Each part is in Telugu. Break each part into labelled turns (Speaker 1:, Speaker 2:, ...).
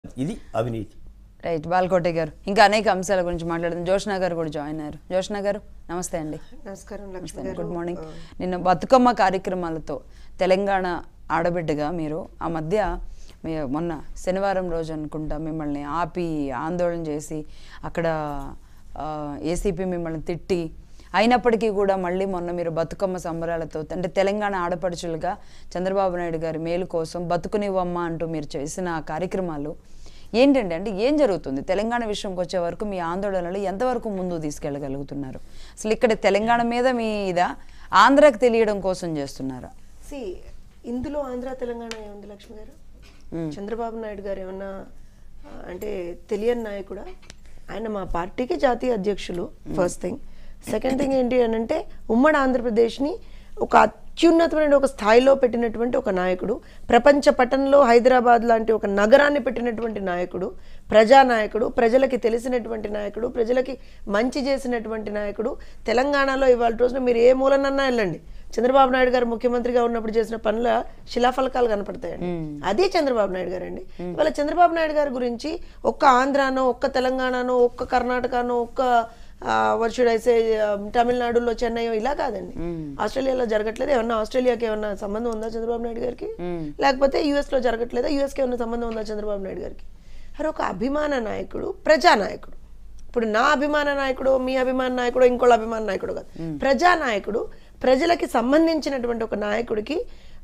Speaker 1: ఇది అవినీతి
Speaker 2: రైట్ బాల్కోటే గారు ఇంకా అనేక అంశాల గురించి మాట్లాడుతుంది జోష్నా గారు కూడా జాయిన్ అయ్యారు జోష్నా గారు నమస్తే అండి
Speaker 3: నమస్కారం లక్ష్మి
Speaker 2: నమస్తే
Speaker 3: గారు
Speaker 2: గుడ్ మార్నింగ్ నిన్న బతుకమ్మ కార్యక్రమాలతో తెలంగాణ ఆడబిడ్డగా మీరు ఆ మధ్య మీ మొన్న శనివారం రోజు అనుకుంటా మిమ్మల్ని ఆపి ఆందోళన చేసి అక్కడ ఏసీపీ మిమ్మల్ని తిట్టి అయినప్పటికీ కూడా మళ్ళీ మొన్న మీరు బతుకమ్మ సంబరాలతో అంటే తెలంగాణ ఆడపడుచులుగా చంద్రబాబు నాయుడు గారి మేలు కోసం బతుకునివ్వమ్మ అంటూ మీరు చేసిన ఆ కార్యక్రమాలు ఏంటండి అంటే ఏం జరుగుతుంది తెలంగాణ విషయంకి వచ్చే వరకు మీ ఆందోళనలు ఎంతవరకు ముందు తీసుకెళ్ళగలుగుతున్నారు అసలు ఇక్కడ తెలంగాణ మీద మీద ఆంధ్రాకి తెలియడం కోసం చేస్తున్నారా
Speaker 3: సి ఇందులో ఆంధ్ర తెలంగాణ ఏముంది లక్ష్మి గారు చంద్రబాబు నాయుడు గారు ఏమన్నా ఆ, అంటే తెలియని నాయకుడా ఆయన మా పార్టీకి జాతీయ అధ్యక్షులు ఫస్ట్ థింగ్ సెకండ్ థింగ్ ఏంటి అని అంటే ఉమ్మడి ఆంధ్రప్రదేశ్ని ఒక అత్యున్నతమైన ఒక స్థాయిలో పెట్టినటువంటి ఒక నాయకుడు ప్రపంచ పటంలో హైదరాబాద్ లాంటి ఒక నగరాన్ని పెట్టినటువంటి నాయకుడు ప్రజానాయకుడు ప్రజలకి తెలిసినటువంటి నాయకుడు ప్రజలకి మంచి చేసినటువంటి నాయకుడు తెలంగాణలో ఇవాళ రోజున మీరు ఏ మూలనన్నా వెళ్ళండి చంద్రబాబు నాయుడు గారు ముఖ్యమంత్రిగా ఉన్నప్పుడు చేసిన పనుల శిలాఫలకాలు కనపడతాయండి అదే చంద్రబాబు నాయుడు గారు అండి ఇవాళ చంద్రబాబు నాయుడు గారి గురించి ఒక్క ఆంధ్రానో ఒక్క తెలంగాణనో ఒక్క కర్ణాటకనో ఒక్క వర్షుడ్ అయితే తమిళనాడులో చెన్నై ఇలా కాదండి ఆస్ట్రేలియాలో జరగట్లేదు ఏమన్నా ఆస్ట్రేలియాకి ఏమన్నా సంబంధం ఉందా చంద్రబాబు నాయుడు గారికి లేకపోతే యుఎస్ లో జరగట్లేదా యుఎస్ కి ఏమన్నా సంబంధం ఉందా చంద్రబాబు నాయుడు గారికి మరి ఒక అభిమాన నాయకుడు ప్రజానాయకుడు ఇప్పుడు నా అభిమాన నాయకుడు మీ అభిమాన నాయకుడు ఇంకోళ్ళ అభిమాన నాయకుడు కాదు ప్రజానాయకుడు ప్రజలకి సంబంధించినటువంటి ఒక నాయకుడికి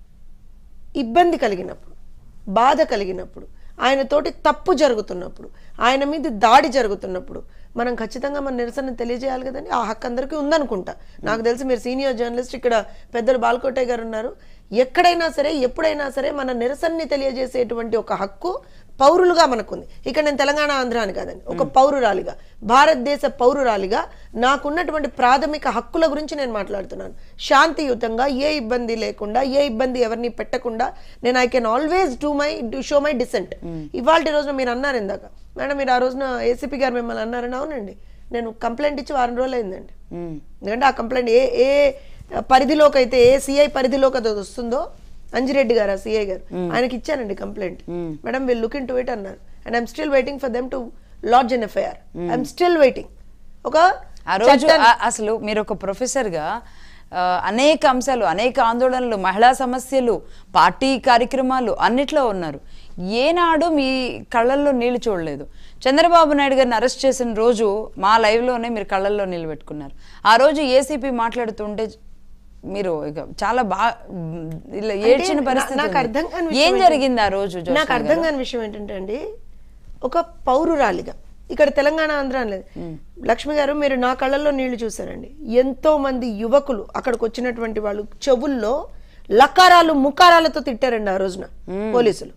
Speaker 3: ఇబ్బంది కలిగినప్పుడు బాధ కలిగినప్పుడు ఆయనతోటి తప్పు జరుగుతున్నప్పుడు ఆయన మీద దాడి జరుగుతున్నప్పుడు మనం ఖచ్చితంగా మన నిరసన తెలియజేయాలి కదండి ఆ హక్కు అందరికీ ఉందనుకుంటా నాకు తెలిసి మీరు సీనియర్ జర్నలిస్ట్ ఇక్కడ పెద్దలు బాల్కోటయ్య గారు ఉన్నారు ఎక్కడైనా సరే ఎప్పుడైనా సరే మన నిరసనని తెలియజేసేటువంటి ఒక హక్కు పౌరులుగా మనకుంది ఇక్కడ నేను తెలంగాణ ఆంధ్ర అని కాదండి ఒక పౌరురాలిగా భారతదేశ పౌరురాలిగా నాకున్నటువంటి ప్రాథమిక హక్కుల గురించి నేను మాట్లాడుతున్నాను శాంతియుతంగా ఏ ఇబ్బంది లేకుండా ఏ ఇబ్బంది ఎవరిని పెట్టకుండా నేను I can always do my show my decent ఇవాళ రోజున మీరు అన్నారు ఇందాక మేడం మీరు ఆ రోజున ఏసీపీ గారు మిమ్మల్ని అన్నారని అవునండి నేను కంప్లైంట్ ఇచ్చి వారం రోజులు అయిందండి ఎందుకంటే ఆ కంప్లైంట్ ఏ ఏ పరిధిలోకి అయితే ఏ సిఐ పరిధిలోకి అది వస్తుందో అంజిరెడ్డి గారు ఆ సిఐ గారు ఆయనకి ఇచ్చానండి complaint madam will look into it అన్నారు and I'm still waiting for them to lodge in FIR I'm still waiting ఒక
Speaker 2: ఆ రోజు ఆ- అసలు మీరు ఒక ప్రొఫెసర్గా ఆ, అనేక అంశాలు అనేక ఆందోళనలు మహిళా సమస్యలు పార్టీ కార్యక్రమాలు అన్నిట్లో ఉన్నారు ఏనాడు మీ కళ్ళల్లో నీళ్లు చూడలేదు చంద్రబాబు నాయుడు గారిని అరెస్ట్ చేసిన రోజు మా లైవ్లోనే మీరు కళ్ళల్లో నీళ్ళు పెట్టుకున్నారు ఆ రోజు ఏసీపీ మాట్లాడుతుంటే మీరు ఇక చాలా బాగా ఇలా ఏడ్చిన
Speaker 3: నా-
Speaker 2: పరిస్థితి
Speaker 3: నాకు
Speaker 2: ఉంది.
Speaker 3: అర్థం కాని
Speaker 2: ఏం
Speaker 3: విషయం
Speaker 2: జరిగింది ఆ రోజు
Speaker 3: నాకు
Speaker 2: జోష్నా
Speaker 3: అర్థం
Speaker 2: గారు?
Speaker 3: కాని విషయం ఏంటంటే అండి ఒక పౌరురాలిగా ఇక్కడ తెలంగాణ ఆంధ్ర అని లేదు లక్ష్మి గారు మీరు నా కళ్ళల్లో నీళ్లు చూసారండి ఎంతో మంది యువకులు అక్కడికి వచ్చినటువంటి వాళ్ళు చెవుల్లో లకారాలు ముకారాలతో తిట్టారండి ఆ రోజున పోలీసులు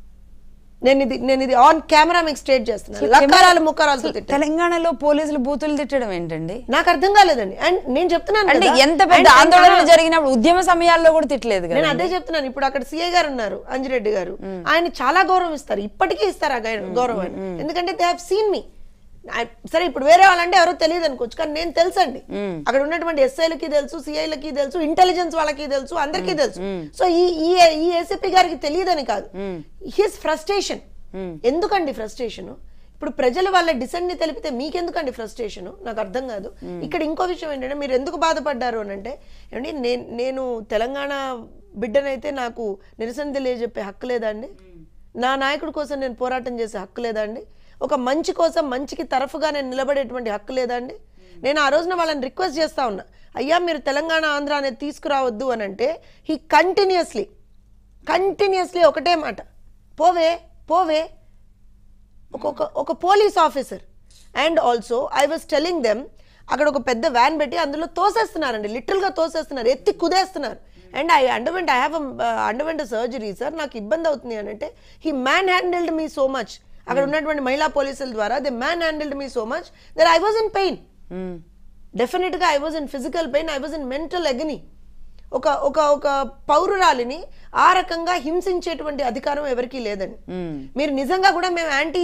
Speaker 3: నేను ఇది నేను ఇది ఆన్ కెమెరా మీకు స్టేట్ చేస్తున్నాను లకారాలు ముకారాలతో తిట్టారు
Speaker 2: తెలంగాణలో పోలీసులు బూతులు తిట్టడం ఏంటండి
Speaker 3: నాకు అర్థం కాలేదండి అండ్ నేను చెప్తున్నాను
Speaker 2: అంటే
Speaker 3: కదా,
Speaker 2: ఎంత పెద్ద
Speaker 3: and- and-
Speaker 2: ఆందోళనలు జరిగినప్పుడు ఉద్యమ సమయాల్లో కూడా తిట్టలేదు కదా
Speaker 3: నేను అదే చెప్తున్నాను ఇప్పుడు అక్కడ సీఏ గారు ఉన్నారు అంజిరెడ్డి గారు ఆయన చాలా గౌరవం ఇస్తారు ఇప్పటికీ ఇస్తారు ఆ గై- గౌరవం ఆయన. ఎందుకంటే దే హావ్ సీన్ మీ సరే ఇప్పుడు వేరే వాళ్ళంటే ఎవరో తెలియదు అనుకోవచ్చు కానీ నేను తెలుసండి అక్కడ ఉన్నటువంటి ఎస్ఐలకి తెలుసు సిఐలకి తెలుసు ఇంటెలిజెన్స్ వాళ్ళకి తెలుసు అందరికీ తెలుసు సో ఈ ఈ ఈ ఏసీపీ గారికి తెలియదని కాదు హిస్ ఫ్రస్ట్రేషన్ ఎందుకండి ఫ్రస్ట్రేషన్ ఇప్పుడు ప్రజలు వాళ్ళ డిసెంట్ ని తెలిపితే మీకెందుకండి ఫ్రస్ట్రేషన్ నాకు అర్థం కాదు ఇక్కడ ఇంకో విషయం ఏంటంటే మీరు ఎందుకు బాధపడ్డారు అని అంటే ఏమండి నేను నేను తెలంగాణ బిడ్డనైతే నాకు నిరసన తెలియజెప్పే హక్కు లేదా అండి నా నాయకుడి కోసం నేను పోరాటం చేసే హక్కు లేదా అండి ఒక మంచి కోసం మంచికి తరఫుగా నేను నిలబడేటువంటి హక్కు లేదా అండి నేను ఆ రోజున వాళ్ళని రిక్వెస్ట్ చేస్తా ఉన్నా అయ్యా మీరు తెలంగాణ ఆంధ్ర అనేది తీసుకురావద్దు అని అంటే హీ కంటిన్యూస్లీ కంటిన్యూస్లీ ఒకటే మాట పోవే పోవే ఒక్కొక్క ఒక police officer and also I was telling them అక్కడ ఒక పెద్ద వ్యాన్ పెట్టి అందులో తోసేస్తున్నారండి లిటరల్గా తోసేస్తున్నారు ఎత్తి కుదేస్తున్నారు and I underwent I have underwent surgery sir నాకు ఇబ్బంది అవుతుంది అని అంటే he manhandled me so much అక్కడ ఉన్నటువంటి మహిళా పోలీసుల ద్వారా they manhandled me so much there I was in pain
Speaker 2: hmm.
Speaker 3: డెఫినెట్గా I was in physical pain I was in mental agony ఒక ఒక ఒక పౌరురాలిని ఆ రకంగా హింసించేటువంటి అధికారం ఎవరికీ లేదండి మీరు నిజంగా కూడా మేము యాంటీ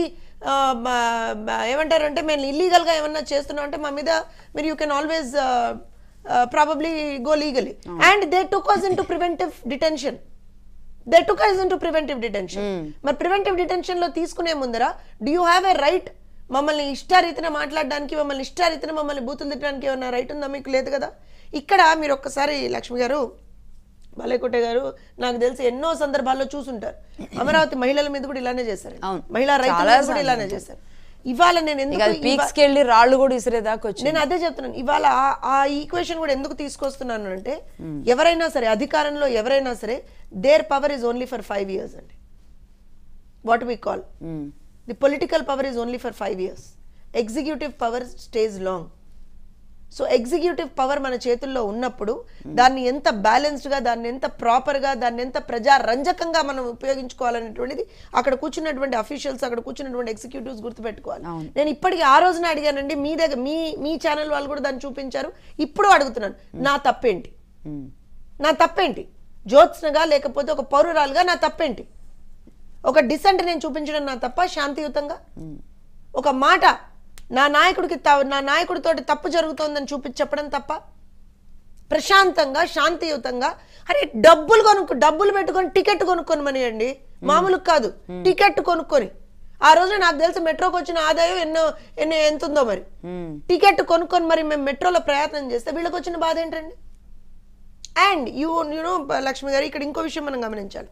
Speaker 3: ఏమంటారంటే మేము ఇల్లీగల్గా ఏమన్నా చేస్తున్నాం అంటే మా మీద మీరు you can always probably go legally and they took us into preventive detention they took us into preventive detention మరి ప్రివెంటివ్ డిటెన్షన్ లో తీసుకునే ముందర do you have a right మమ్మల్ని ఇష్టారీతిన మాట్లాడడానికి మమ్మల్ని ఇష్టారీతిన మమ్మల్ని బూతులు తిట్టడానికి ఏమన్నా రైట్ ఉందా మీకు లేదు కదా ఇక్కడ మీరు ఒక్కసారి లక్ష్మి గారు బాలేకోట గారు నాకు తెలిసి ఎన్నో సందర్భాల్లో చూసుంటారు అమరావతి మహిళల మీద కూడా ఇలానే చేశారు
Speaker 2: అవును.
Speaker 3: మహిళా రైతుల
Speaker 2: చాలా
Speaker 3: మీద కూడా ఇలానే చేశారు ఇవాళ నేను
Speaker 2: ఇక
Speaker 3: ఎందుకు
Speaker 2: అది
Speaker 3: ఇవా-
Speaker 2: పీక్స్కి వెళ్ళి రాళ్ళు కూడా ఇసిరేదాకా వచ్చింది
Speaker 3: నేను అదే చెప్తున్నాను ఇవాళ ఆ- ఆ ఈక్వేషన్ కూడా ఎందుకు తీసుకొస్తున్నాను అంటే ఎవరైనా సరే అధికారంలో ఎవరైనా సరే their power is only for five years అండి what we call
Speaker 2: hmm.
Speaker 3: The political power is only for five years executive power stays long so executive power మన చేతుల్లో ఉన్నప్పుడు దాన్ని ఎంత బ్యాలెన్స్డ్గా దాన్ని ఎంత ప్రాపర్గా దాన్ని ఎంత ప్రజారంజకంగా మనం ఉపయోగించుకోవాలనేటువంటిది అక్కడ కూర్చున్నటువంటి అఫీషియల్స్ అక్కడ కూర్చున్నటువంటి ఎగ్జిక్యూటివ్స్ గుర్తుపెట్టుకోవాలి
Speaker 2: అవును.
Speaker 3: నేను ఇప్పటికీ ఆ రోజున అడిగానండి మీ దగ్గర మీ మీ ఛానల్ వాళ్ళు కూడా దాన్ని చూపించారు ఇప్పుడు అడుగుతున్నాను నా తప్పేంటి
Speaker 2: మ్మ్.
Speaker 3: నా తప్పేంటి జ్యోత్స్నగా లేకపోతే ఒక పౌరురాలుగా నా తప్పేంటి ఒక డిసెంట్ నేను చూపించడం నా తప్ప శాంతియుతంగా ఒక మాట నా నాయకుడికి త- నా నాయకుడితోటి తప్పు జరుగుతోందని చూపి చెప్పడం తప్ప ప్రశాంతంగా శాంతియుతంగా అరే డబ్బులు కొనుక్కో డబ్బులు పెట్టుకొని టికెట్ కొనుక్కొని మనియండి మామూలు కాదు టికెట్ కొనుక్కొని ఆ రోజు నాకు తెలిసి మెట్రోకి వచ్చిన ఆదాయం ఎన్నో ఎన్నో ఎంత ఉందో మరి
Speaker 2: మ్మ్.
Speaker 3: టికెట్ కొనుక్కొని మరి మేము మెట్రోలో ప్రయత్నం చేస్తే వీళ్ళకి వచ్చిన బాధ ఏంటండి అండ్ యూ యూనో లక్ష్మి గారు ఇక్కడ ఇంకో విషయం మనం గమనించాలి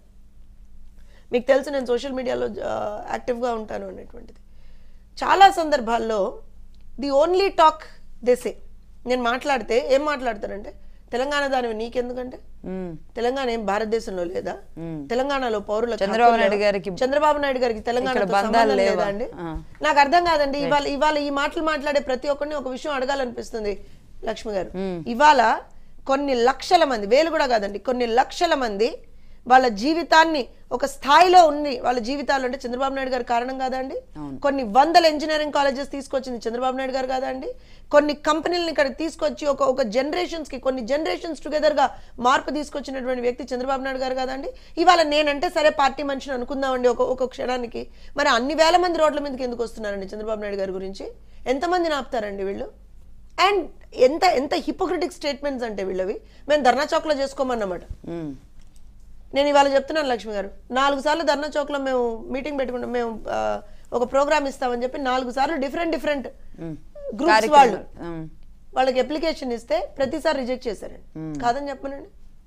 Speaker 3: మీకు తెలుసు నేను సోషల్ మీడియాలో యాక్టివ్గా ఉంటాను అనేటువంటిది చాలా సందర్భాల్లో ది ఓన్లీ టాక్ దేసే నేను మాట్లాడితే ఏం మాట్లాడతారంటే తెలంగాణ దానివి నీకెందుకంటే
Speaker 2: మ్మ్.
Speaker 3: తెలంగాణ ఏం భారతదేశంలో లేదా తెలంగాణలో పౌరులకు
Speaker 2: చంద్రబాబు
Speaker 3: హక్కులు
Speaker 2: నాయుడు
Speaker 3: లేవా?
Speaker 2: గారికి
Speaker 3: చంద్రబాబు నాయుడు గారికి తెలంగాణ
Speaker 2: ఇక్కడ బంధాలు లేవా?
Speaker 3: లేదా అండి
Speaker 2: ఆ.
Speaker 3: నాకు అర్థం కాదండి ఇవాళ ఇవాళ ఈ మాటలు మాట్లాడే ప్రతి ఒక్కరిని ఒక విషయం అడగాలనిపిస్తుంది లక్ష్మి గారు ఇవాళ కొన్ని లక్షల మంది వేలు కూడా కాదండి కొన్ని లక్షల మంది వాళ్ళ జీవితాన్ని ఒక స్థాయిలో ఉంది వాళ్ళ జీవితాలు అంటే చంద్రబాబు నాయుడు గారు కారణం కాదా అండి కొన్ని వందల ఇంజనీరింగ్ కాలేజెస్ తీసుకొచ్చింది చంద్రబాబు నాయుడు గారు కాదా అండి కొన్ని కంపెనీలను ఇక్కడ తీసుకొచ్చి ఒక ఒక జనరేషన్స్ కి కొన్ని జనరేషన్స్ టుగెదర్ గా మార్పు తీసుకొచ్చినటువంటి వ్యక్తి చంద్రబాబు నాయుడు గారు కాదండి ఇవాళ నేనంటే సరే పార్టీ మనిషిని అనుకుందామండి ఒక ఒక క్షణానికి మరి అన్ని వేల మంది రోడ్ల మీదకి ఎందుకు వస్తున్నారండి చంద్రబాబు నాయుడు గారి గురించి ఎంతమందిని ఆపుతారండి వీళ్ళు అండ్ ఎంత ఎంత హిపోక్రిటిక్ స్టేట్మెంట్స్ అంటే వీళ్ళవి మేము ధర్నా చౌక్లో చేసుకోమన్నమాట
Speaker 2: మ్మ్.
Speaker 3: నేను ఇవాళ చెప్తున్నాను లక్ష్మి గారు నాలుగు సార్లు ధర్నా చౌక్లో మేము మీటింగ్ పెట్టుకుంటాం మేము ఆ, ఒక ప్రోగ్రామ్ ఇస్తామని చెప్పి నాలుగు సార్లు డిఫరెంట్ డిఫరెంట్ గ్రూప్స్ వాళ్ళు
Speaker 2: కార్యక్రమాలు. మ్మ్.
Speaker 3: వాళ్ళకి అప్లికేషన్ ఇస్తే ప్రతిసారి రిజెక్ట్ చేశారండి కాదని చెప్పనండి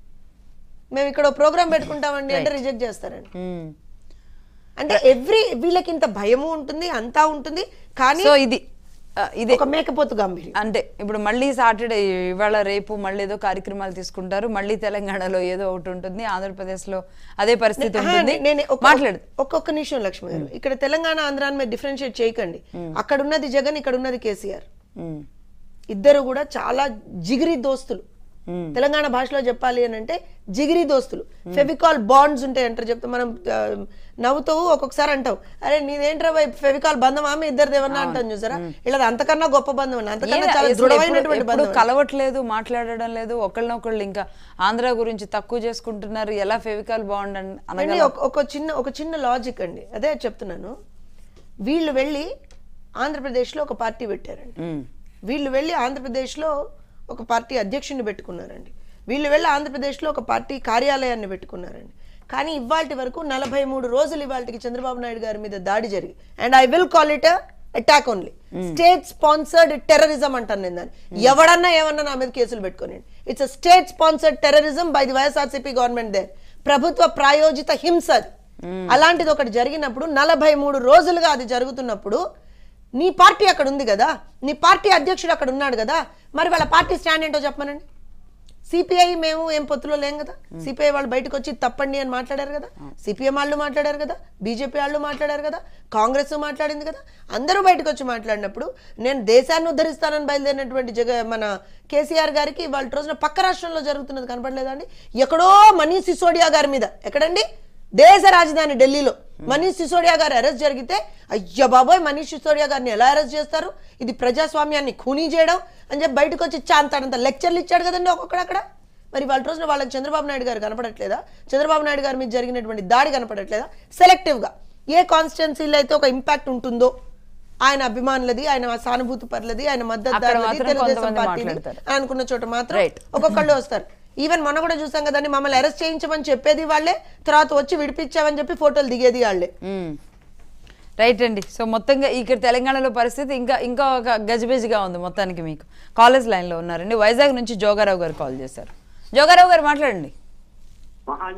Speaker 3: మేము ఇక్కడ ప్రోగ్రామ్ పెట్టుకుంటామండి అంటే రిజెక్ట్ చేస్తారండి
Speaker 2: మ్మ్.
Speaker 3: అంటే ఎవ్రీ వీళ్ళకి ఇంత భయము ఉంటుంది అంతా ఉంటుంది కానీ
Speaker 2: సో ఇది ఆ, ఇదే
Speaker 3: ఒక మేకపోతు గంభీర్యం
Speaker 2: అంటే ఇప్పుడు మళ్ళీ సాటర్డే ఇవాళ రేపు మళ్ళీ ఏదో కార్యక్రమాలు తీసుకుంటారు మళ్ళీ తెలంగాణలో ఏదో ఒకటి ఉంటుంది ఆంధ్రప్రదేశ్ లో అదే పరిస్థితి
Speaker 3: ఆహా,
Speaker 2: ఉంటుంది
Speaker 3: నేను ఒక-
Speaker 2: మాట్లాడు
Speaker 3: ఒక్కొక్క నిమిషం లక్ష్మి గారు ఇక్కడ తెలంగాణ ఆంధ్రాన్ని మీరు డిఫరెన్షియేట్ చేయకండి అక్కడ ఉన్నది జగన్ ఇక్కడ ఉన్నది కేసీఆర్
Speaker 2: మ్మ్.
Speaker 3: ఇద్దరు కూడా చాలా జిగిరి దోస్తులు
Speaker 2: మ్మ్.
Speaker 3: తెలంగాణ భాషలో చెప్పాలి అని అంటే జిగిరి దోస్తులు ఫెవికాల్ బాండ్స్ ఉంటాయి అంటారు చెప్తే మనం ఆ, నవ్వుతూ ఒక్కొక్కసారి అంటావు అరే నీదేంట్రా భయ్ ఫెవికాల్ బంధం ఆమె ఇద్దరిది ఏమన్నా అంటాను చూసారా ఇలా అంతకన్నా గొప్ప బంధం అండి అంతకన్నా
Speaker 2: ఏది
Speaker 3: చాలా
Speaker 2: అసలు
Speaker 3: దృఢమైనటువంటి
Speaker 2: ఎప్పుడు- ఎప్పుడు
Speaker 3: బంధం
Speaker 2: కలవట్లేదు మాట్లాడడం లేదు ఒకళ్ళనొకళ్ళు ఇంకా ఆంధ్ర గురించి తక్కువ చేసుకుంటున్నారు ఎలా ఫెవికాల్ బాండ్ అని
Speaker 3: అండి
Speaker 2: అనగల
Speaker 3: ఒక- ఒక చిన్న ఒక చిన్న లాజిక్ అండి అదే చెప్తున్నాను వీళ్ళు వెళ్ళి ఆంధ్రప్రదేశ్లో ఒక పార్టీ పెట్టారండి
Speaker 2: మ్మ్.
Speaker 3: వీళ్ళు వెళ్ళి ఆంధ్రప్రదేశ్లో ఒక పార్టీ అధ్యక్షుడిని పెట్టుకున్నారండి వీళ్ళు వెళ్ళి ఆంధ్రప్రదేశ్లో ఒక పార్టీ కార్యాలయాన్ని పెట్టుకున్నారండి కానీ ఇవాళ వరకు నలభై మూడు రోజులు ఇవాళకి చంద్రబాబు నాయుడు గారి మీద దాడి జరిగి and I will call it attack only state sponsored terrorism అంటాను నేను దాన్ని ఎవడన్నా ఏమన్నా నా మీద కేసులు పెట్టుకోండి it's state sponsored terrorism by the YSRCP government their ప్రభుత్వ ప్రాయోజిత హింస అది అలాంటిది ఒకటి జరిగినప్పుడు నలభై మూడు రోజులుగా అది జరుగుతున్నప్పుడు నీ పార్టీ అక్కడ ఉంది కదా నీ పార్టీ అధ్యక్షుడు అక్కడ ఉన్నాడు కదా మరి వాళ్ళ పార్టీ స్టాండ్ ఏంటో చెప్పమనండి సిపిఐ మేము ఏం పొత్తులో లేం కదా సిపిఐ వాళ్ళు బయటకు వచ్చి తప్పండి అని మాట్లాడారు కదా సిపిఎం వాళ్ళు మాట్లాడారు కదా బీజేపీ వాళ్ళు మాట్లాడారు కదా కాంగ్రెస్ మాట్లాడింది కదా అందరూ బయటకు వచ్చి మాట్లాడినప్పుడు నేను దేశాన్ని ఉద్ధరిస్తానని బయలుదేరినటువంటి జగ మన కేసీఆర్ గారికి వాళ్ళ రోజున పక్క రాష్ట్రంలో జరుగుతున్నది కనపడలేదా అండి ఎక్కడో మనీష్ సిసోడియా గారి మీద ఎక్కడండి దేశ రాజధాని ఢిల్లీలో మనీష్ సిసోడియా గారు అరెస్ట్ జరిగితే అయ్య బాబోయ్ మనీష్ సిసోడియా గారిని ఎలా అరెస్ట్ చేస్తారు ఇది ప్రజాస్వామ్యాన్ని ఖూనీ చేయడం అని చెప్పి బయటకు వచ్చి చాంతాడంత లెక్చర్లు ఇచ్చాడు కదండి ఒక్కొక్కడు అక్కడ మరి వాళ్ళ రోజున వాళ్ళకి చంద్రబాబు నాయుడు గారు కనపడట్లేదా చంద్రబాబు నాయుడు గారి మీద జరిగినటువంటి దాడి కనపడట్లేదా సెలెక్టివ్గా ఏ కాన్స్టిట్యున్సీలో అయితే ఒక ఇంపాక్ట్ ఉంటుందో ఆయన అభిమానులది ఆయన సానుభూతి పర్లది ఆయన
Speaker 2: అక్కడ
Speaker 3: మద్దతుదారులది
Speaker 2: మాత్రం
Speaker 3: తెలుగుదేశం
Speaker 2: కొంతమంది
Speaker 3: పార్టీది
Speaker 2: మాట్లాడతారు.
Speaker 3: అని అనుకున్న చోట మాత్రం
Speaker 2: Right.
Speaker 3: ఒక్కొక్కళ్ళు వస్తారు ఈవెన్ మొన్న కూడా చూసాం కదండి మమ్మల్ని అరెస్ట్ చేయించమని చెప్పేది వాళ్ళే తర్వాత వచ్చి విడిపించామని చెప్పి ఫోటోలు దిగేది వాళ్ళే
Speaker 2: మ్మ్. రైట్ అండి సో మొత్తంగా ఇక్కడ తెలంగాణలో పరిస్థితి ఇంకా ఇంకా ఒక గజిబిజిగా ఉంది మొత్తానికి మీకు కాలేజ్ లైన్లో ఉన్నారండి వైజాగ్ నుంచి జోగారావు గారు కాల్ చేశారు జోగారావు గారు మాట్లాడండి
Speaker 1: మహా